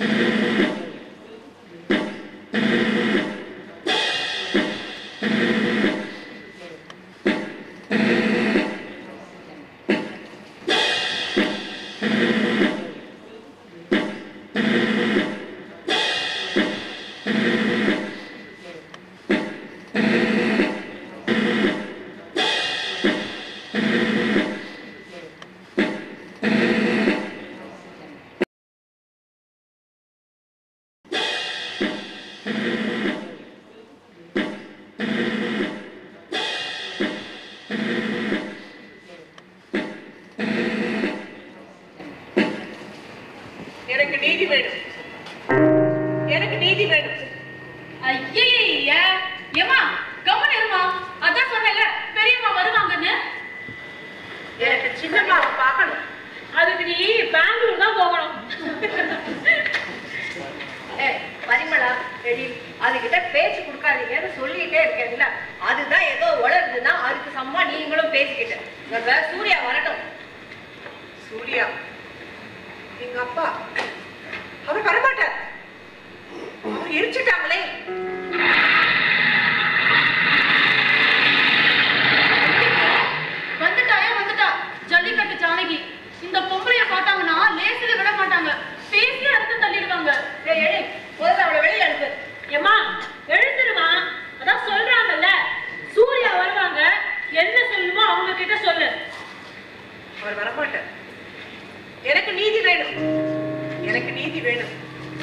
எனக்கு நீதி வேணும் எனக்கு நீதி வேணும் ஐயய்ய ஏமா கவனம் இருமா அதான் சொன்னேன்ல பெரியம்மா வருவாங்கன்னு எனக்கு சின்னம்மாவை பார்க்கணும் அதுக்கு நீ பெங்களூர் தான் போகணும் ஏய், பரிமளா ரெடி அதுகிட்ட பேச்சு கொடுக்காதீங்கன்னு சொல்லிட்டே இருக்கேன்ல அதுதான் ஏதோ உளருதுன்னா அதுக்கு சம்மா நீங்களும் பேசிக்கிட்டு இவங்க சூர்யா வரட்டும் சூர்யா எங்க அப்பா அவர் வரமாட்டார் அவர் எரிச்சிட்டாங்களே வந்துட்டாயா வந்துட்டா ஜல்லிக்கட்டு ஜானகி இந்த பொம்பளைய பார்த்தாங்கன்னா லேசில விட மாட்டாங்க பேசி அறுத்து தள்ளிடுவாங்க ஏய், ஏய், முதல்ல அவளை வெளியில அனுப்பு ஏம்மா எழுந்துருமா அதான் சொல்றாங்கல்ல சூர்யா வருவாங்க என்ன சொல்லுமோ அவங்க கிட்ட சொல்லு அவர் வரமாட்டார் எனக்கு நீதி வேணும் எனக்கு நீதி வேணும்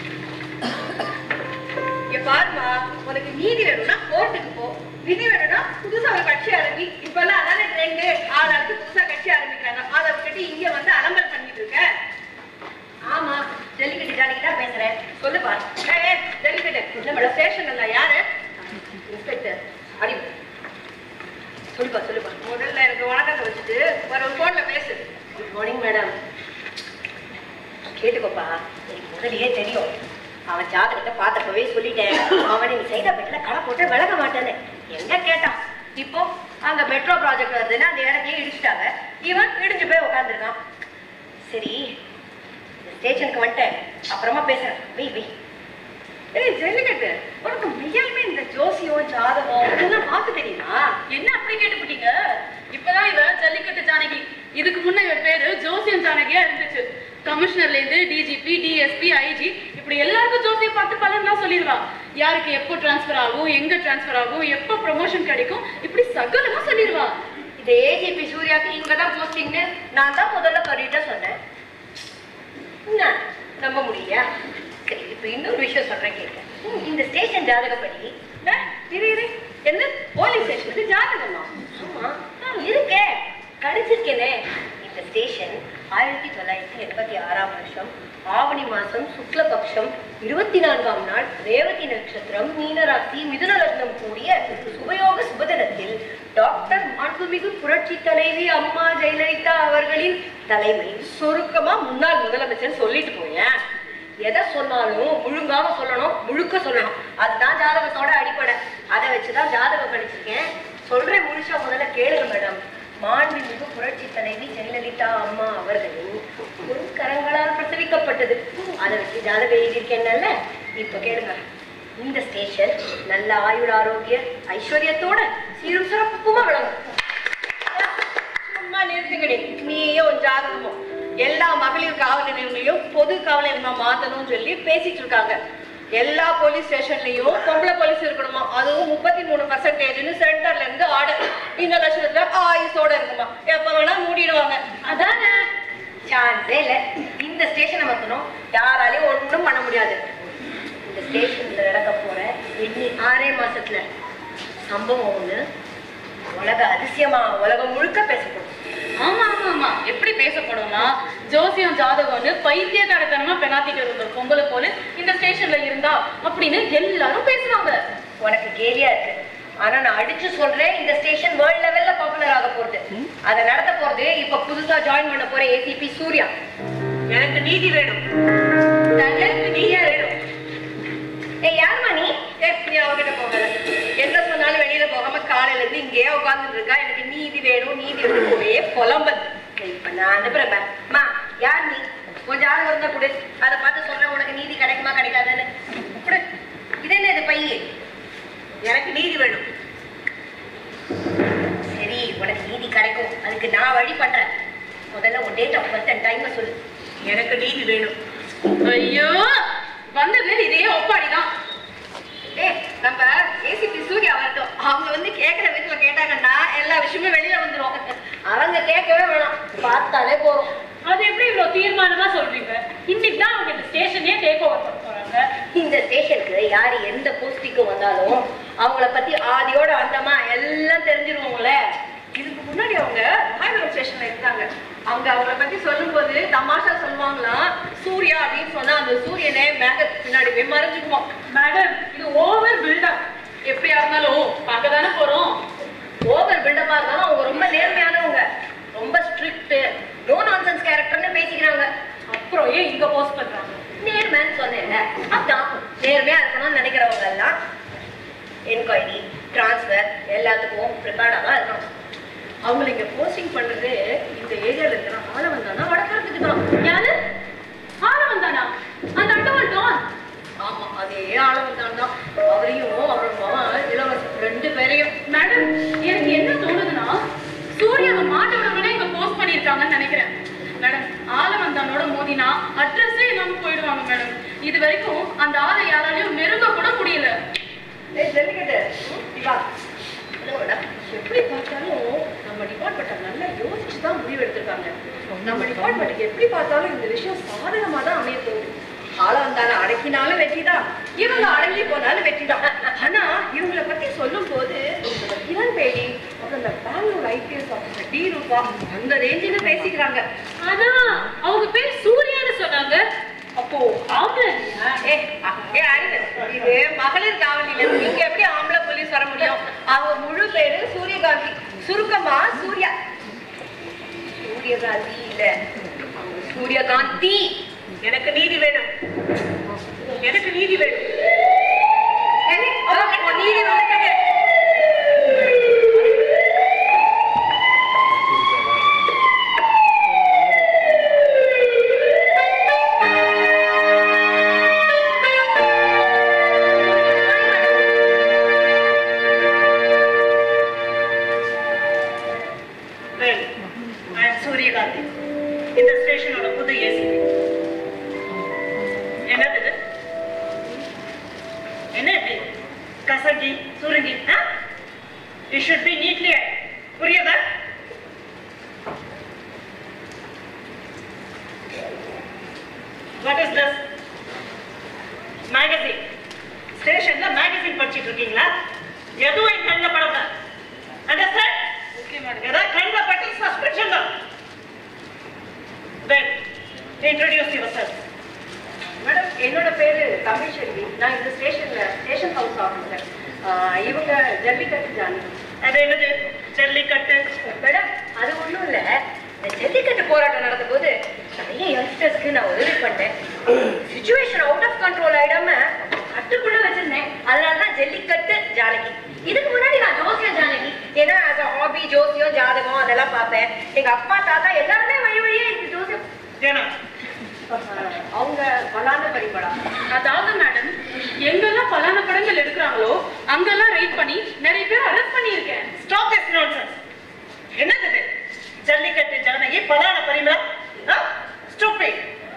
இங்க பாருமா உனக்கு நீதி வேணும்னா கோர்ட்டுக்கு போ விதி வேணும்னா புதுசா ஒரு கட்சி ஆரம்பி இப்பெல்லாம் அதானே ட்ரெண்டு ஆள் அடுத்து புதுசா கட்சி ஆரம்பிக்கிறாங்க அதை விட்டுட்டு இங்க வந்து அலம்பல் பண்ணிட்டு இருக்க ஆமா ஜல்லிக்கட்டு ஜாலிக்கு தான் பேசுறேன் சொல்லுப்பா ஏய், ஏய், ஜல்லிக்கட்டு நம்மளோட ஸ்டேஷன் இல்ல யாரு இன்ஸ்பெக்டர் அடி சொல்லுப்பா சொல்லுப்பா முதல்ல எனக்கு வணக்கத்தை வச்சுட்டு ஒரு போன்ல பேசு குட் மார்னிங் மேடம் கேட்டுக்கோப்பா எனக்கு முதல்லயே தெரியும் அவன் ஜாதகத்தை பார்த்தப்பவே சொல்லிட்டேன் அவன் நீ செய்த பெட்ல கடை போட்டு விலக மாட்டேன்னு எங்க கேட்டான் இப்போ அங்க மெட்ரோ ப்ராஜெக்ட் வருதுன்னா அந்த இடத்தையே இடிச்சிட்டாங்க இவன் இடிஞ்சு போய் உட்காந்துருக்கான் சரி இந்த ஸ்டேஷனுக்கு வந்துட்டேன் அப்புறமா பேசுறேன் வெய் வெய் ஏய் ஜல்லிக்கட்டு உனக்கு மெய்யாலுமே இந்த ஜோசியம் ஜாதகம் இதெல்லாம் பார்க்க தெரியுமா என்ன அப்படி கேட்டுப்பிட்டீங்க இப்பதான் இவ ஜல்லிக்கட்டு ஜானகி இதுக்கு முன்ன இவ பேரு ஜோசியம் ஜானகியா இருந்துச்சு கமிஷனர்ல இருந்து டிஜிபி டிஎஸ்பி ஐஜி இப்படி எல்லாருக்கும் ஜோசியம் பார்த்து பலன்லாம் சொல்லிடுவா யாருக்கு எப்போ டிரான்ஸ்ஃபர் ஆகும் எங்க டிரான்ஸ்ஃபர் ஆகும் எப்போ ப்ரமோஷன் கிடைக்கும் இப்படி சகலமா சொல்லிடுவா இந்த ஏஜிபி சூர்யாக்கு இங்க தான் போஸ்டிங்னு நான் தான் முதல்ல சொல்லிட்டு சொன்னேன் என்ன நம்ப முடியலையா சரி இப்போ இன்னொரு விஷயம் சொல்றேன் கேட்க இந்த ஸ்டேஷன் ஜாதகப்படி அஹ், இரு இரு என்ன போலீஸ் ஸ்டேஷனுக்கு ஜாதகமா ஆமா ஆ, இருக்கே கடிச்சிருக்கேனே இந்த ஸ்டேஷன் ஆயிரத்தி தொள்ளாயிரத்தி எண்பத்தி ஆறாம் வருஷம் ஆவணி மாசம் சுக்லபக்ஷம் இருபத்தி நான்காம் நாள் ரேவதி நட்சத்திரம் மீனராசி மிதுன லக்னம் கூடிய சுபயோக சுபதினத்தில் டாக்டர் மாண்புமிகு புரட்சி தலைவி அம்மா ஜெயலலிதா அவர்களின் தலைமையில் சுருக்கமா முன்னாள் முதலமைச்சர் சொல்லிட்டு போயேன் எதை சொன்னாலும் முழுங்காம சொல்லணும் முழுக்க சொல்லணும் அதுதான் ஜாதகத்தோட அடிப்படை அதை வச்சுதான் ஜாதகம் படிச்சிருக்கேன் சொல்றேன் முழுசா முதல்ல கேளுங்க மேடம் மாண்புமிகு புரட்சி தலைவி ஜெயலலிதா அம்மா அவர்களின் ஒரு கரங்களால் பிரசவிக்கப்பட்டது அதை வச்சு ஜாதகம் எழுதியிருக்கேன்ல இப்ப கேளுங்க இந்த ஸ்டேஷன் நல்ல ஆயுள் ஆரோக்கிய ஐஸ்வர்யத்தோட சீரும் சிறப்புமா விளங்கும் சும்மா நிறுத்துங்கடி நீயும் உன் ஜாதகமும் எல்லா மகளிர் காவல் நிலையங்களையும் பொது காவல் நிலையமா மாத்தணும்னு சொல்லி பேசிட்டு இருக்காங்க எல்லா போலீஸ் ஸ்டேஷன்லயும் பொம்பளை போலீஸ் இருக்கணுமா அதுவும் முப்பத்தி மூணு பர்சன்டேஜ்னு சென்டர்ல இருந்து ஆர்டர் இந்த லட்சத்துல ஆயுசோட இருக்குமா எப்ப வேணா மூடிடுவாங்க அதானே சான்ஸே இல்ல இந்த ஸ்டேஷனை மாத்தணும் யாராலையும் ஒண்ணும் பண்ண முடியாது இந்த ஸ்டேஷன்ல நடக்க போற எண்ணி ஆறே மாசத்துல சம்பவம் ஒண்ணு உலக அதிசயமா உலகம் முழுக்க பேசப்படும் ஆமா ஆமா ஆமா எப்படி பேசப்படும்னா ஜோசியம் ஜாதகம்னு பைத்தியக்காரத்தனமா பெனாத்திட்டு இருந்த ஒரு பொம்பளை போல இந்த ஸ்டேஷன்ல இருந்தா அப்படின்னு எல்லாரும் பேசுவாங்க உனக்கு கேலியா இருக்கு ஆனா நான் அடிச்சு சொல்றேன் இந்த ஸ்டேஷன் வேர்ல்ட் லெவல்ல பாப்புலர் ஆக போகுது அதை நடத்த போறது இப்ப புதுசா ஜாயின் பண்ண போற ஏசிபி சூர்யா எனக்கு நீதி வேணும் எனக்கு நீயா வேணும் ஏய் யாருமா நீ ஏய் நீ அவகிட்ட போகாத என்ன சொன்னாலும் வெளியில போகாம காலையில இருந்து இங்கேயே உட்கார்ந்துட்டு இருக்கா எனக்கு நீதி வேணும் நீதி வேணும் ஒரே புலம்பல் இப்ப நான் அனுப்புறேன் மா யார் நீ கொஞ்சம் ஆள் இருந்தா கொடு அதை பார்த்து சொல்றேன் உனக்கு நீதி கிடைக்குமா கிடைக்காதுன்னு கொடு இது என்ன இது பைய எனக்கு நீதி வேணும் சரி உனக்கு நீதி கிடைக்கும் அதுக்கு நான் வழி பண்றேன் முதல்ல உன் date of birth and time சொல்லு எனக்கு நீதி வேணும் ஐயோ வந்ததுல இதே ஒப்பாடிதான் ஏய் நம்ம ஏசிபி சூர்யா வரட்டும் அவங்க வந்து கேட்குற வீட்டுல கேட்டாங்கன்னா எல்லா விஷயமும் வெளியில வந்துரும் அவங்க கேட்கவே வேணாம் பார்த்தாலே போறோம் அது எப்படி இவ்வளவு தீர்மானமா சொல்றீங்க இன்னைக்கு தான் அவங்க இந்த ஸ்டேஷனே டேக் ஓவர் பண்ண போறாங்க இந்த ஸ்டேஷனுக்கு யார் எந்த போஸ்டிங்க்கு வந்தாலும் அவங்கள பத்தி ஆதியோட அந்தமா எல்லாம் தெரிஞ்சிருவோங்களே இதுக்கு முன்னாடி அவங்க ராயபுரம் ஸ்டேஷன்ல இருந்தாங்க அவங்க அவங்கள பத்தி சொல்லும்போது தமாஷா சொல்லுவாங்களாம் சூர்யா அப்படின்னு சொன்னா அந்த சூரியனே மேகத்துக்கு பின்னாடி போய் மறைஞ்சுக்குவோம் மேடம் இது ஓவர் பில்டப் எப்படியா இருந்தாலும் பார்க்க தானே போறோம் ஓவர் பில்டப்பா இருந்தாலும் அவங்க ரொம்ப நேர்மையானவங்க ரொம்ப ஸ்ட்ரிக்ட் நோ நான்சென்ஸ் கேரக்டர்னு பேசிக்கிறாங்க அப்புறம் ஏன் இங்க போஸ்ட் பண்றாங்க நேர்மைன்னு சொன்னேன்ல அதான் நேர்மையா இருக்கணும்னு நினைக்கிறவங்க எல்லாம் என்கொயரி டிரான்ஸ்ஃபர் எல்லாத்துக்கும் ப்ரிப்பேர்டாக தான் இருக்கணும் அவங்களை இங்க போஸ்டிங் பண்றது இந்த ஏரியால இருக்கிற ஆள வந்தானா வடக்கிறதுக்கு தான் யாரு ஆளவன் தானா அந்த அண்டவன் டான் ஆமா அதே ஆள வந்தான் தான் அவரையும் அவரோட மகன் இளவரசன் ரெண்டு பேரையும் மேடம் எனக்கு என்ன தோணுதுன்னா சூர்யாவை மாட்ட விடணும்னே இங்க போஸ்ட் பண்ணியிருக்காங்கன்னு நினைக்கிறேன் மேடம் ஆளவன் தானோட மோதினா அட்ரஸே இல்லாம போயிடுவாங்க மேடம் இது வரைக்கும் அந்த ஆளை யாராலையும் நெருங்க கூட முடியல ஏய் ஜல்லிக்கட்டு இவா இல்ல மேடம் எப்படி பார்த்தாலும் நம்ம டிபார்ட்மெண்ட்டை நல்லா யோசிச்சு தான் முடிவு எடுத்திருக்காங்க நம்ம டிபார்ட்மெண்ட்டுக்கு எப்படி பார்த்தாலும் இந்த விஷயம் சாதகமா தான் அமைய போகுது ஆள வந்தாலும் அடக்கினாலும் வெற்றி தான் இவங்க அடங்கி போனாலும் வெற்றி தான் ஆனா இவங்களை பத்தி சொல்லும் போது இந்த கிரண் பேடி அப்புறம் இந்த பெங்களூர் ஐபிஎஸ் ஆஃபீஸர் டி ரூபா அந்த ரேஞ்சில் பேசிக்கிறாங்க ஆனா அவங்க பேர் சூர்யான்னு சொன்னாங்க அப்போ ஆம்பளை இல்லையா? ஏ, ஏ, அறிவு. இது மகளிர் காவலில நீங்க எப்படி ஆம்பளை போலீஸ் வர முடியும் அவங்க முழு பேரு சூரியகாந்தி சுருக்கமா சூர்யா சூரியகாந்தி இல்ல அவங்க சூரியகாந்தி எனக்கு நீதி வேணும் எனக்கு நீதி வேணும் ஏய், அவங்க நீதி வந்துட்டது. Well, I am சூரியகாந்தி இந்த ஸ்டேஷனோட புது ஏசி என்னது இது என்ன இது கசகி சுருங்கி யூ ஷுட் பி நீட்லி புரியுதா வாட் இஸ் திஸ் மேகசின் ஸ்டேஷன்ல மேகசின் படிச்சிட்டு இருக்கீங்களா எதுவும் என் கண்ணில் படக்கூடாது அண்டர்ஸ்டாண்ட் ஓகே மேடம் ஏதாவது கண்ணில் பட்டு சஸ்பென்ஷன் தான் then introduce yourself madam என்னோட பேரு தமிழ் செல்வி நான் இந்த ஸ்டேஷன்ல ஸ்டேஷன் ஹவுஸ் ஆஃபீஸர் இவங்க ஜல்லிக்கட்டு ஜானி அது என்னது ஜல்லிக்கட்டு மேடம் அது ஒண்ணும் இல்ல இந்த ஜல்லிக்கட்டு போராட்டம் நடந்த போது நிறைய யங்ஸ்டர்ஸ்க்கு நான் உதவி பண்ணேன் சுச்சுவேஷன் அவுட் ஆஃப் கண்ட்ரோல் ஆயிடாம கட்டுக்குள்ள வச்சிருந்தேன் அதனால தான் ஜல்லிக்கட்டு ஜானகி இதுக்கு முன்னாடி நான் ஜோசியம் ஜானகி ஏன்னா as a ஹாபி ஜோசியம் ஜாதகம் அதெல்லாம் பார்ப்பேன் எங்க அப்பா தாத்தா எல்லாருமே வழி வழியே எனக்கு ஜோசியம் ஏன்னா அஹ், அவங்க பலான பரிமளா அதாவது மேடம் எங்கெல்லாம் பலான படங்கள் எடுக்கிறாங்களோ அங்கெல்லாம் ரைட் பண்ணி நிறைய பேர் அரெஸ்ட் பண்ணியிருக்கேன் ஸ்டாப் திஸ் நான்சென்ஸ் என்னது இது ஜல்லிக்கட்டு ஜானகி பலான பரிமளா ஸ்டூபிட்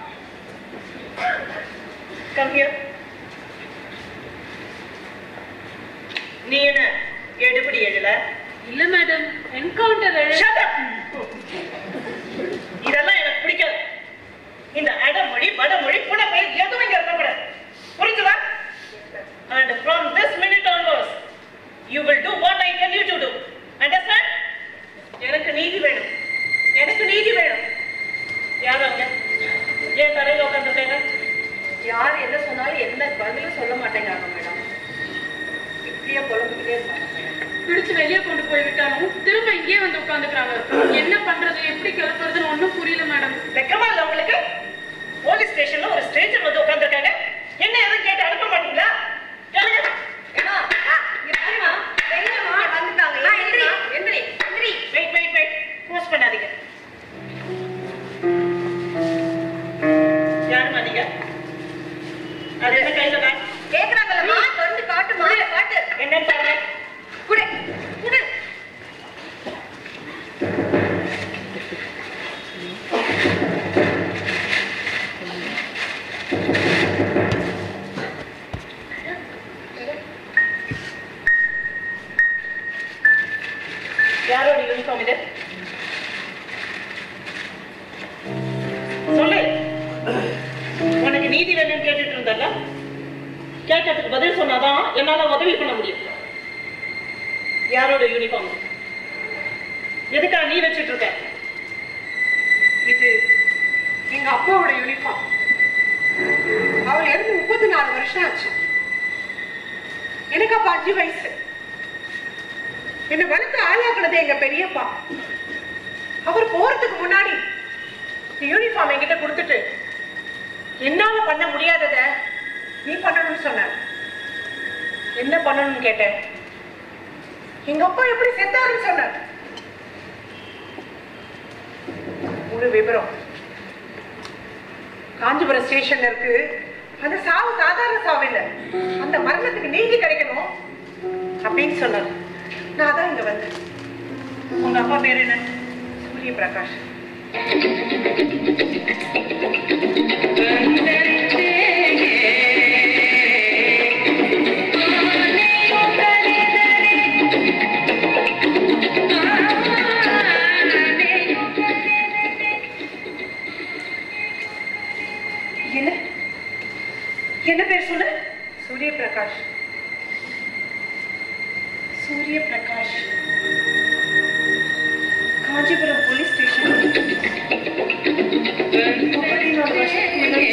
கம் ஹியர் நீ என்ன எடுபடி எழுல இல்ல மேடம் என்கவுண்டர் Shut up! இதெல்லாம் எனக்கு பிடிக்காது இந்த அடமொழி வடமொழி புனப்பெயர் எதுவும் இங்க இருக்கக்கூடாது புரிஞ்சுதா and from this minute onwards you will do what I tell you to do understand எனக்கு நீதி வேணும் எனக்கு நீதி வேணும் யார் அவங்க ஏன் தரையில் உட்காந்துருக்காங்க யார் என்ன சொன்னாலும் எந்த பதிலும் சொல்ல மாட்டேங்கிறாங்க மேடம் இப்படியே புலம்பிக்கிட்டே இருக்காங்க மேடம் பிடிச்சு வெளியே கொண்டு போய் விட்டாலும் திரும்ப இங்கேயே வந்து உட்காந்துக்கிறாங்க என்ன பண்றது எப்படி கிளப்புறதுன்னு ஒண்ணும் புரியல மேடம் வெக்கமா இல்ல உங்களுக்கு போலீஸ் ஸ்டேஷன்ல ஒரு ஸ்டேஜர் வந்து உட்காந்துருக்காங்க என்ன எதுவும் கேட்டு அனுப்ப மாட்டீங்களா கேளுங்க ஏன்னா, ஆ, இங்க பாருமா, பெரியம்மா வந்துட்டாங்க. ஆ, எந்திரி, எந்திரி, எந்திரி. வெயிட் வெயிட் வெயிட் போஸ்ட் பண்ணாதீங்க அது என்ன கையில bag? கேக்குறாங்கல்லம்மா திறந்து காட்டுமா காட்டு என்னன்னு பாருங்க குடு குடு யாரோட யூனிஃபார்ம் இது சொல்லு உனக்கு நீதி வேணும்னு கேட்டுட்டு இருந்தல்ல கேட்டதுக்கு பதில் சொன்னாதான் என்னால உதவி பண்ண முடியும் யாரோட யூனிஃபார்ம் எதுக்கா நீ வச்சிட்டு இருக்க இது எங்க அப்பாவோட யூனிஃபார்ம் அவர் இறந்து முப்பத்தி நாலு வருஷம் ஆச்சு எனக்கு அப்ப அஞ்சு வயசு என்னை வளர்த்து ஆளாக்குனது எங்க பெரியப்பா அவர் போறதுக்கு முன்னாடி யூனிஃபார்ம் என்கிட்ட கொடுத்துட்டு என்னால பண்ண முடியாதத நீ பண்ணணும்னு சொன்னார் என்ன பண்ணணும்னு கேட்டேன் எங்க அப்பா எப்படி செத்தாருன்னு சொன்னார் ஒரு விவரம் காஞ்சிபுரம் ஸ்டேஷன்ல இருக்கு அந்த சாவு சாதாரண சாவு இல்ல அந்த மரணத்துக்கு நீதி கிடைக்கணும் அப்படின்னு சொன்னார் நான் அதான் இங்க வந்தேன் உங்க அப்பா பேர் என்ன சூரிய பிரகாஷ் என்ன என்ன பேர் சொல்லு சூரிய பிரகாஷ் சூரிய பிரகாஷ் காஞ்சிபுரம் போலீஸ் ஸ்டேஷன் முப்பத்தி நாலு வருஷத்துக்கு முன்னாடி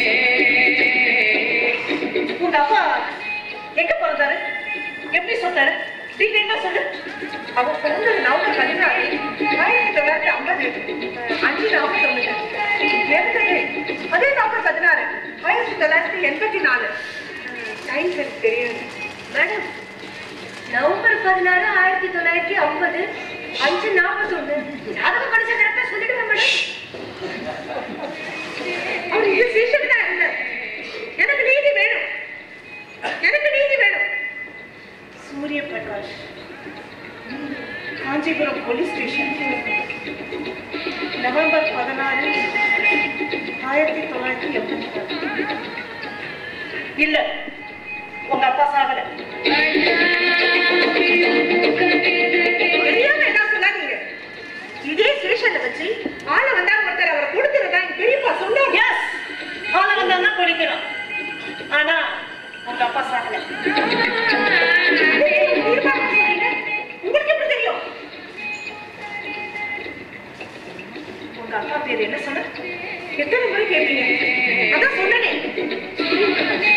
உங்க அப்பா எங்க பிறந்தாரு எப்படி சொன்னாரு டீட்டெயிலா சொல்லு அவர் பிறந்தது நவம்பர் பதினாறு ஆயிரத்தி தொள்ளாயிரத்தி ஐம்பது அஞ்சு நவம்பர் தொண்ணூறு இறந்தது அதே நவம்பர் பதினாறு ஆயிரத்தி தொள்ளாயிரத்தி எண்பத்தி நாலு டைம் எனக்கு தெரியாது மேடம் நவம்பர் பதினாறு ஆயிரத்தி தொள்ளாயிரத்தி ஐம்பது அஞ்சு நாற்பத்தொன்னு ஜாதகம் படிச்ச கரெக்டா சொல்லிடுவேன் மேடம் அவர் இது ஸ்டேஷன் தான் இருந்தார் எனக்கு நீதி வேணும் எனக்கு நீதி வேணும் Surya Prakash Kanchipuram police station November பதினாறு ஆயிரத்தி தொள்ளாயிரத்தி எண்பத்தி இல்ல உங்க அப்பா சாகல தெரியாம என்ன சொல்லாதீங்க இதே ஸ்டேஷன்ல வச்சு ஆள வந்தாங்க ஒருத்தர் அவரை கொடுத்துருந்தா எங்க பெரியப்பா சொன்னாங்க எஸ் ஆள வந்தா குளிக்கிறோம் ஆனா உங்க அப்பா சாகல தீர்மானம் சொல்றீங்க உங்களுக்கு எப்படி தெரியும் உங்க அப்பா பேர் என்ன சொன்ன எத்தனை முறை கேட்பீங்க அதான் சொன்னனே